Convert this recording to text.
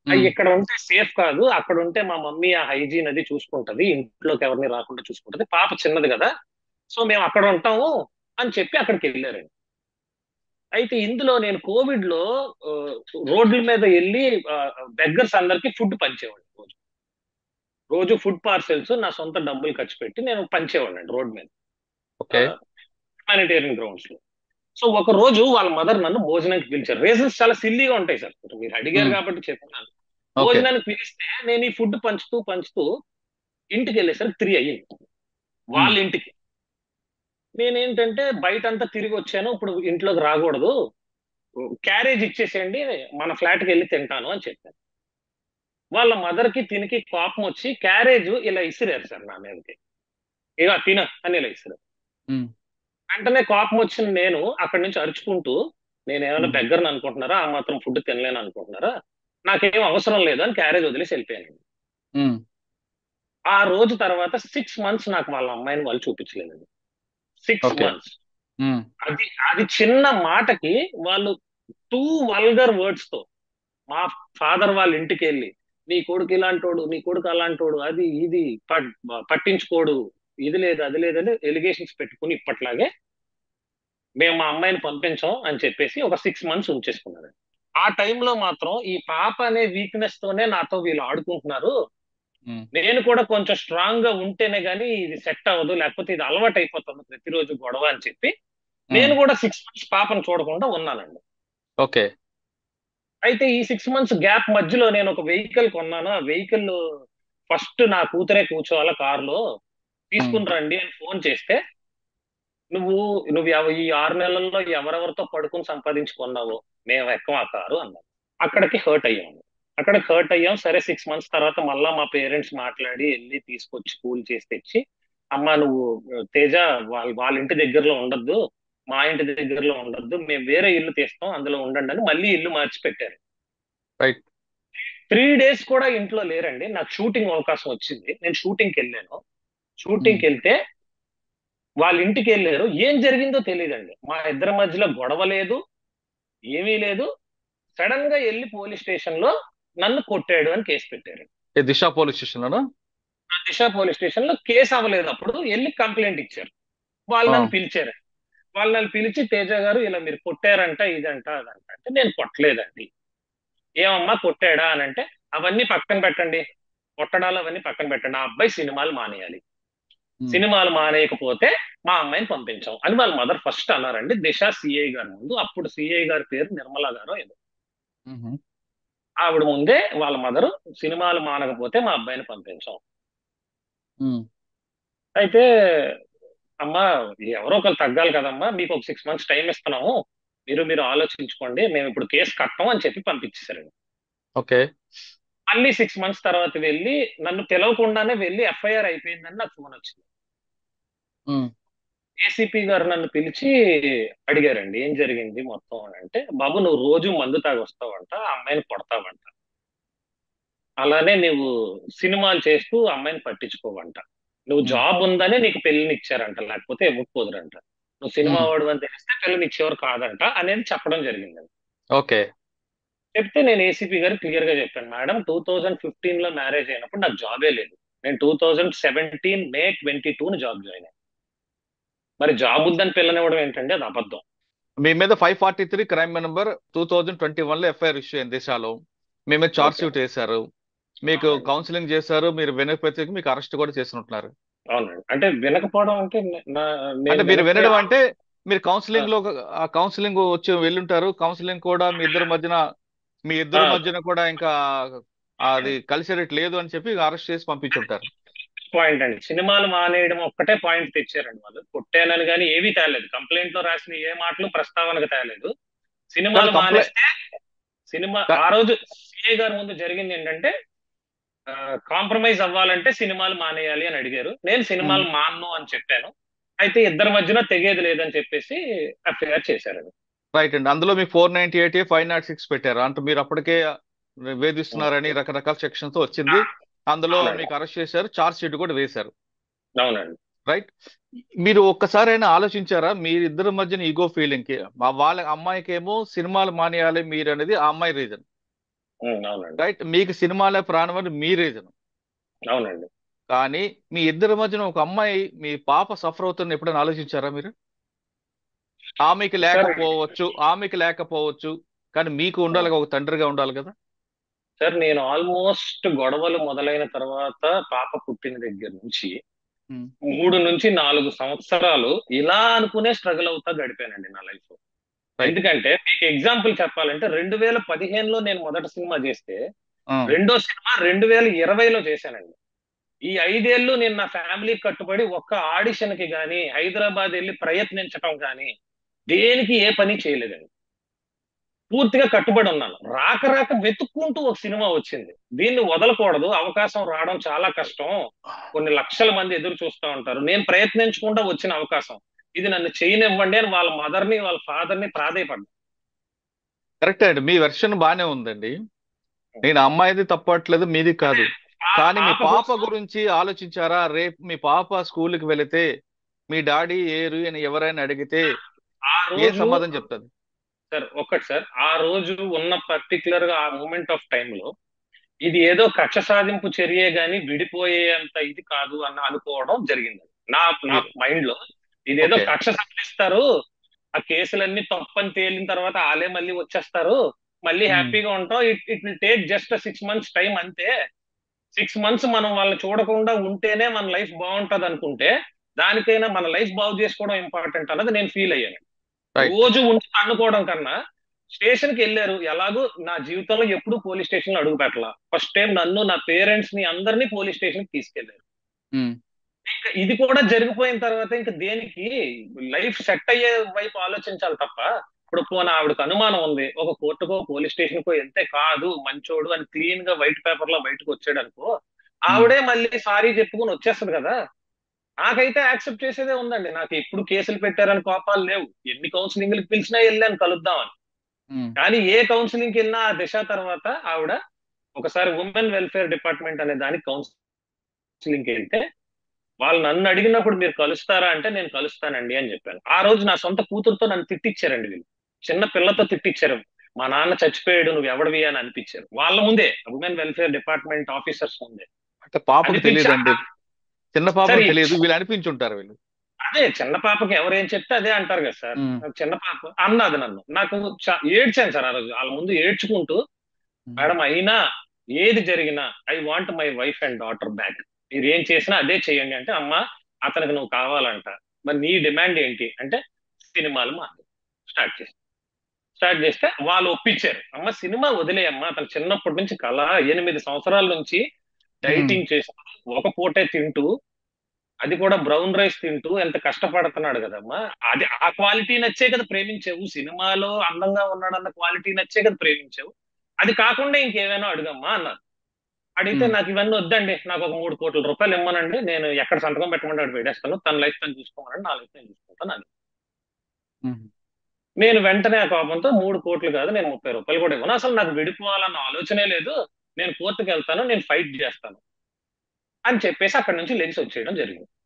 అవి ఉమ్, ఇక్కడ ఉంటే సేఫ్ కాదు అక్కడ ఉంటే మా మమ్మీ ఆ హైజీన్ అది చూసుకుంటది ఇంట్లోకి ఎవరిని రాకుండా చూసుకుంటది పాప చిన్నది కదా సో మేము అక్కడ ఉంటాము అని చెప్పి అక్కడికి వెళ్ళారండి అయితే ఇందులో నేను కోవిడ్ లో ఆ, రోడ్ల మీద వెళ్ళి బెగ్గర్స్ అందరికి ఫుడ్ పంచేవాడిని రోజు రోజు ఫుడ్ పార్సెల్స్ నా సొంత డబ్బులు ఖర్చు పెట్టి నేను పంచేవాడిని రోడ్ మీద ఓకే హ్యుమానిటేరియన్ గ్రౌండ్స్ లో సో ఒక రోజు వాళ్ళ మదర్ నన్ను భోజనానికి పిలిచారు రీజన్స్ చాలా సిల్లీగా ఉంటాయి సార్ మీరు అడిగారు ఉమ్, కాబట్టి చెప్తున్నాను ఓకే భోజనానికి పిలిస్తే నేను ఈ ఫుడ్ పంచుతూ పంచుతూ ఇంటికి వెళ్ళేసరికి త్రీ అయ్యింది వాళ్ళ ఉమ్, ఇంటికి నేనేంటంటే బయట అంతా తిరిగి వచ్చాను ఇప్పుడు ఇంట్లోకి రాకూడదు క్యారేజ్ ఇచ్చేసేయండి మన ఫ్లాట్కి వెళ్ళి తింటాను అని చెప్పాను వాళ్ళ మదర్ కి తినికి కోపం వచ్చి క్యారేజ్ ఇలా ఇసిరారు సార్ నా మీదకి ఇక తిన అని ఇలా ఇసిరారు ఉమ్, వెంటనే కోపం వచ్చిన నేను అక్కడి నుంచి అరుచుకుంటూ నేను ఏమైనా ఉమ్, బెగ్గర్ని అనుకుంటున్నారా ఆ మాత్రం ఫుడ్ తినలేను అనుకుంటున్నారా నాకేం అవసరం లేదు అని క్యారేజ్ వదిలేసి వెళ్ళిపోయాను ఉమ్, ఆ రోజు తర్వాత సిక్స్ మంత్స్ నాకు వాళ్ళ అమ్మాయిని వాళ్ళు చూపించలేదండి సిక్స్ ఓకే మంత్స్ ఉమ్, అది అది చిన్న మాటకి వాళ్ళు టూ వల్గర్ వర్డ్స్ తో మా ఫాదర్ వాళ్ళ ఇంటికి వెళ్ళి నీ కొడుకు ఇలాంటోడు నీ కొడుకు అలాంటోడు అది ఇది పట్- పట్టించుకోడు ఇది లేదు అది లేదని ఎలిగేషన్స్ పెట్టుకుని ఇప్పట్లాగే మేము మా అమ్మాయిని పంపించాం అని చెప్పేసి ఒక సిక్స్ మంత్స్ ఉంచేసుకున్నారు ఆ టైంలో మాత్రం ఈ పాప అనే వీక్నెస్ తోనే నాతో వీళ్ళు ఆడుకుంటున్నారు ఉమ్, నేను కూడా కొంచెం స్ట్రాంగ్ గా ఉంటేనే గానీ ఇది సెట్ అవ్వదు లేకపోతే ఇది అలవాటు అయిపోతుంది ప్రతిరోజు గొడవ అని చెప్పి నేను ఉమ్, కూడా సిక్స్ మంత్స్ పాపను చూడకుండా ఉన్నానండి ఓకే అయితే ఈ సిక్స్ మంత్స్ గ్యాప్ మధ్యలో నేను ఒక వెహికల్ కొన్నాను ఆ వెహికల్ ఫస్ట్ నా కూతురే కూర్చోవాలా కారులో ఉమ్, తీసుకుని రండి అని ఫోన్ చేస్తే నువ్వు నువ్వు ఎవ- ఈ ఆరు నెలల్లో ఎవరెవరితో పడుకుని సంపాదించుకున్నావో మేము ఎక్కం ఆ కారు అన్నాను అక్కడికి హర్ట్ అయ్యాము అక్కడికి హర్ట్ అయ్యాం సరే సిక్స్ మంత్స్ తర్వాత మళ్ళా మా పేరెంట్స్ మాట్లాడి వెళ్ళి తీసుకొచ్చి కూల్ చేసి తెచ్చి అమ్మ నువ్వు తేజ వాళ్ళ వాళ్ళ ఇంటి దగ్గరలో ఉండొద్దు మా ఇంటి దగ్గరలో ఉండొద్దు మేము వేరే ఇల్లు తీస్తాం అందులో ఉండండి అని మళ్ళీ ఇల్లు మార్చి పెట్టారు రైట్ త్రీ డేస్ కూడా ఇంట్లో లేరండి నాకు షూటింగ్ అవకాశం వచ్చింది నేను షూటింగ్కి వెళ్ళాను షూటింగ్కి వెళ్తే వాళ్ళ ఇంటికి వెళ్ళారు ఏం జరిగిందో తెలియదండి మా ఇద్దరి మధ్యలో గొడవ లేదు ఏమీ లేదు సడన్ గా వెళ్ళి పోలీస్ స్టేషన్ లో నన్ను కొట్టాడు అని కేసు పెట్టారు ఏ దిశ పోలీస్ స్టేషన్ లోనా ఆ దిశ పోలీస్ స్టేషన్ లో కేసు అవ్వలేదు అప్పుడు వెళ్ళి కంప్లైంట్ ఇచ్చారు వాళ్ళు ఆ, నన్ను పిలిచారు వాళ్ళు నన్ను పిలిచి తేజ గారు ఇలా మీరు కొట్టారంట ఇదంట అదంట అంటే నేను కొట్టలేదండి ఏమమ్మా కొట్టాడా అని అంటే అవన్నీ పక్కన పెట్టండి కొట్టడాలు అవన్నీ పక్కన పెట్టండి ఆ అబ్బాయి సినిమాలు మానేయాలి ఉమ్, సినిమాలు మానేయకపోతే మా అమ్మాయిని పంపించాం అని వాళ్ళ మదర్ ఫస్ట్ అన్నారండి దిశ సిఐ గారి ముందు అప్పుడు సిఐ గారి పేరు నిర్మల గారు ఏదో ఉమ్, ఆవిడ ముందే వాళ్ళ మదర్ సినిమాలు మానకపోతే మా అబ్బాయిని పంపించాం ఉమ్, అయితే అమ్మా ఎవరో ఒకరు తగ్గాలి కదమ్మా మీకు ఒక సిక్స్ మంత్స్ టైం ఇస్తున్నాము మీరు మీరు ఆలోచించుకోండి మేము ఇప్పుడు కేసు కట్టం అని చెప్పి పంపించేశారండి ఓకే మళ్ళీ సిక్స్ మంత్స్ తర్వాత వెళ్ళి నన్ను పిలవకుండానే వెళ్ళి ఎఫ్ఐఆర్ అయిపోయిందని నాకు ఫోన్ వచ్చింది ఉమ్, ఏసీపీ గారు నన్ను పిలిచి అడిగారండి ఏం జరిగింది మొత్తం అని అంటే బాబు నువ్వు రోజు మందు తాగి వస్తావంట ఆ అమ్మాయిని కొడతావంట అలానే నువ్వు సినిమాలు చేస్తూ ఆ అమ్మాయిని పట్టించుకోవంట నువ్వు ఉమ్, జాబ్ ఉందనే నీకు పెళ్లిని ఇచ్చారంట లేకపోతే ఇవ్వకపోదురంట నువ్వు సినిమా ఉమ్, వాడు అని తెలిస్తే పెళ్లిని ఇచ్చేవారు కాదంట అనేది చెప్పడం జరిగింది ఓకే చెప్తే నేను ఏసీపీ గారు క్లియర్ గా చెప్పాను మేడం టూ థౌజండ్ ఫిఫ్టీన్ లో మ్యారేజ్ అయినప్పుడు నాకు జాబే లేదు నేను two thousand seventeen May twenty two job join అయ్యాను మరి జాబ్ ఉందని పిల్లనివ్వడం ఏంటండి అది అబద్ధం మీ మీద five forty three crime number two thousand twenty one లో ఎఫ్ఐఆర్ ఇష్యూ అయింది దిశలో మీ మీద చార్జ్ ఓకే షీట్ వేశారు మీకు అవునండి కౌన్సిలింగ్ చేశారు మీరు వినకపోతే మీకు అరెస్ట్ కూడా చేసినట్టున్నారు అవునండి అంటే వినకపోవడం అంటే నే- నా అంటే నేను మీరు వినకపోయా వినడం అంటే మీరు ఆ, కౌన్సిలింగ్ లో ఆ కౌన్సిలింగ్ వచ్చి వెళ్ళుంటారు కౌన్సిలింగ్ కూడా మీ ఇద్దరి మధ్యన మీ ఇద్దరి ఆ, మధ్యన కూడా ఇంకా అది కలిసేటట్టు లేదు అని చెప్పి అరెస్ట్ చేసి పంపించుంటారు పాయింట్ అండి సినిమాలు మానేయడం ఒక్కటే పాయింట్ తెచ్చారండి వాళ్ళు కొట్టానని కానీ ఏమీ తేలేదు కంప్లైంట్ లో రాసిన ఏ మాటలు ప్రస్తావనకు తేలేదు కాదు సినిమాలు కంప్లైంట్ మానేస్తే సినిమా ఆ రోజు సిఏ గారి ముందు జరిగింది ఏంటంటే కాంప్రమైజ్ అవ్వాలంటే సినిమాలు మానేయాలి అని అడిగారు నేను సినిమాలు మాన్ను అని చెప్పాను అయితే ఇద్దరి మధ్యన తెగేది లేదని చెప్పేసి ఎఫ్ఐఆర్ చేశారండి రైట్ అండి అందులో మీకు four ninety eight five not six పెట్టారు అంటే మీరు అప్పటికే వేధిస్తున్నారని రకరకాల సెక్షన్స్ వచ్చింది అందులో అవునండి మీకు అరెస్ట్ చేశారు చార్జ్ షీట్ కూడా వేశారు అవునండి రైట్ మీరు ఒక్కసారైనా ఆలోచించారా మీరిద్దరి మధ్యన ఈగో ఫీలింగ్ కి మా వాళ్ళ అమ్మాయికి ఏమో సినిమాలు మానేయాలి మీరు అనేది ఆ అమ్మాయి రీజన్ ఉమ్, అవునండి రైట్ మీకు సినిమాలే ప్రాణం అని మీ రీజన్ అవునండి కానీ మీ ఇద్దరి మధ్యన ఒక అమ్మాయి మీ పాప సఫర్ అవుతున్న ఎప్పుడైనా ఆలోచించారా మీరు ఆమెకి సార్ లేకపోవచ్చు ఆమెకి లేకపోవచ్చు కానీ మీకు ఉండాలి కదా, ఒక తండ్రిగా ఉండాలి కదా సార్ నేను ఆల్మోస్ట్ గొడవలు మొదలైన తర్వాత పాప పుట్టిన దగ్గర నుంచి ఉమ్, మూడు నుంచి నాలుగు సంవత్సరాలు ఇలా అనుకునే స్ట్రగుల్ అవుతా గడిపానండి నా లైఫ్ రైట్ ఎందుకంటే మీకు ఎగ్జాంపుల్ చెప్పాలంటే రెండు వేల పదిహేనులో నేను మొదటి సినిమా చేస్తే ఆ, రెండో సినిమా రెండు వేల ఇరవైలో చేశానండి ఈ ఐదేళ్లు నేను నా ఫ్యామిలీ కట్టుబడి ఒక్క ఆడిషన్ కి గానీ హైదరాబాద్ వెళ్ళి ప్రయత్నించటం గానీ దేనికి ఏ పని చేయలేదండి పూర్తిగా కట్టుబడి ఉన్నాను రాక రాక వెతుక్కుంటూ ఒక సినిమా వచ్చింది దీన్ని వదలకూడదు అవకాశం రావడం చాలా కష్టం కొన్ని లక్షల మంది ఎదురు చూస్తూ ఉంటారు నేను ప్రయత్నించకుండా వచ్చిన అవకాశం ఇది నన్ను చేయనివ్వండి అని వాళ్ళ మదర్ ని వాళ్ళ ఫాదర్ ని ప్రాధేయపడ్డా కరెక్ట్ అండి మీ వెర్షన్ బానే ఉందండి నేను అమ్మాయిది తప్పట్లేదు మీది కాదు ఆ కానీ మీ పాప పాప కోసం గురించి ఆలోచించారా రేపు మీ పాప స్కూల్కి వెళితే మీ డాడీ ఏరు అని ఎవరైనా అడిగితే ఆ ఏ రోజు సమాధానం చెప్తారు సార్ ఒక్కటి సార్ ఆ రోజు ఉన్న పర్టికులర్ గా ఆ మూమెంట్ ఆఫ్ టైమ్ లో ఇది ఏదో కక్ష సాధింపు చర్యే గాని విడిపోయేంత ఇది కాదు అన్న అనుకోవడం జరిగింది నా నా మీరు మైండ్ లో ఇదేదో ఓకే కక్ష సాధిస్తారు ఆ కేసులన్నీ తప్పని తేలిన తర్వాత వాళ్ళే మళ్ళీ వచ్చేస్తారు మళ్ళీ ఉమ్, హ్యాపీగా ఉంటాం it it will take just six months time అంతే సిక్స్ మంత్స్ మనం వాళ్ళని చూడకుండా ఉంటేనే మన లైఫ్ బాగుంటది అనుకుంటే దానికైనా మన లైఫ్ బాగు చేసుకోవడం ఇంపార్టెంట్ అన్నది నేను ఫీల్ అయ్యాను రైట్ రోజు ఉండి అనుకోవడం కన్నా స్టేషన్ కి వెళ్ళారు ఎలాగో నా జీవితంలో ఎప్పుడు పోలీస్ స్టేషన్ లో అడుగు పెట్టాల ఫస్ట్ టైం నన్ను నా పేరెంట్స్ ని అందరినీ పోలీస్ స్టేషన్ కి తీసుకెళ్లారు ఉమ్, ఇంకా ఇది కూడా జరిగిపోయిన తర్వాత ఇంకా దేనికి లైఫ్ సెట్ అయ్యే వైపు ఆలోచించాలి తప్ప ఇప్పుడు పోనీ ఆవిడకి అనుమానం ఉంది ఒక కోర్టుకో పోలీస్ స్టేషన్ కో వెళ్తే కాదు మంచోడు అని క్లీన్ గా వైట్ పేపర్ లో బయటకు వచ్చాడు అనుకో ఉమ్, ఆవిడే మళ్ళీ సారీ చెప్పుకొని వచ్చేస్తుంది కదా నాకైతే యాక్సెప్ట్ చేసేదే ఉందండి నాకు ఎప్పుడు కేసులు పెట్టారని కోపాలు లేవు ఎన్ని కౌన్సిలింగ్లకు పిలిచినా వెళ్ళాను కలుద్దామని ఉమ్, కానీ ఏ కౌన్సిలింగ్ కి వెళ్ళినా ఆ దిశ తర్వాత ఆవిడ ఒకసారి ఉమెన్ వెల్ఫేర్ డిపార్ట్మెంట్ అనే దానికి కౌన్సిలింగ్ కి వెళ్తే వాళ్ళు నన్ను అడిగినప్పుడు మీరు కలుస్తారా అంటే నేను కలుస్తానండి అని చెప్పాను ఆ రోజు నా సొంత కూతురుతో నన్ను తిట్టిచ్చారండి వీళ్ళు చిన్న పిల్లతో తిట్టిచ్చారు మా నాన్న చచ్చిపోయాడు నువ్వు ఎవడివి అని అనిపించారు వాళ్ళ ముందే ఉమెన్ వెల్ఫేర్ డిపార్ట్మెంట్ ఆఫీసర్స్ ముందే అంటే పాపకు అనిపించా తెలియదండి చిన్న సార్ పాపకు ఈ- తెలియదు వీళ్ళు అనిపించుంటారు వీళ్ళు అదే చిన్న పాపకి ఎవరేం చెప్తే అదే అంటారు కదా సార్ ఉమ్, చిన్న పాప అన్నది నన్ను నాకు చా- ఏడ్చాను సార్ ఆ రోజు వాళ్ళ ముందు ఏడ్చుకుంటూ ఉమ్, మేడం అయినా ఏది జరిగినా I want my wife and daughter back మీరు ఏం చేసినా అదే చేయండి అంటే అమ్మా అతనికి నువ్వు కావాలంట మరి నీ డిమాండ్ ఏంటి అంటే సినిమాలు మాకు స్టార్ట్ చేసి స్టార్ట్ చేస్తే వాళ్ళు ఒప్పించారు అమ్మ సినిమా వదిలేయమ్మా అతను చిన్నప్పటి నుంచి కళ ఎనిమిది సంవత్సరాల నుంచి ఉమ్, డైటింగ్ చేస్తూ ఒక పూటే తింటూ అది కూడా బ్రౌన్ రైస్ తింటూ ఎంత కష్టపడుతున్నాడు కదమ్మా అది ఆ క్వాలిటీ నచ్చే కదా ప్రేమించావు సినిమాలో అందంగా ఉన్నాడన్న క్వాలిటీ నచ్చే కదా ప్రేమించావు అది కాకుండా ఇంకేమైనా అడుగమ్మా అన్నారు అడిగితే ఉమ్, నాకు ఇవన్నీ వద్దండి నాకు ఒక మూడు కోట్ల రూపాయలు ఇమ్మనండి నేను ఎక్కడ సంతకం పెట్టమంటే అక్కడ పెట్టేస్తాను తన లైఫ్ తను చూసుకోమనండి నా లైఫ్ నేను చూసుకుంటాను అని ఉమ్, నేను వెంటనే ఆ కోపంతో మూడు కోట్లు కాదు నేను ముప్పై రూపాయలు కూడా ఇవ్వను అసలు నాకు విడిపోవాలన్న ఆలోచనే లేదు నేను కోర్టుకు వెళ్తాను నేను ఫైట్ చేస్తాను అని చెప్పేసి అక్కడ నుంచి లెగిసి వచ్చేయడం జరిగింది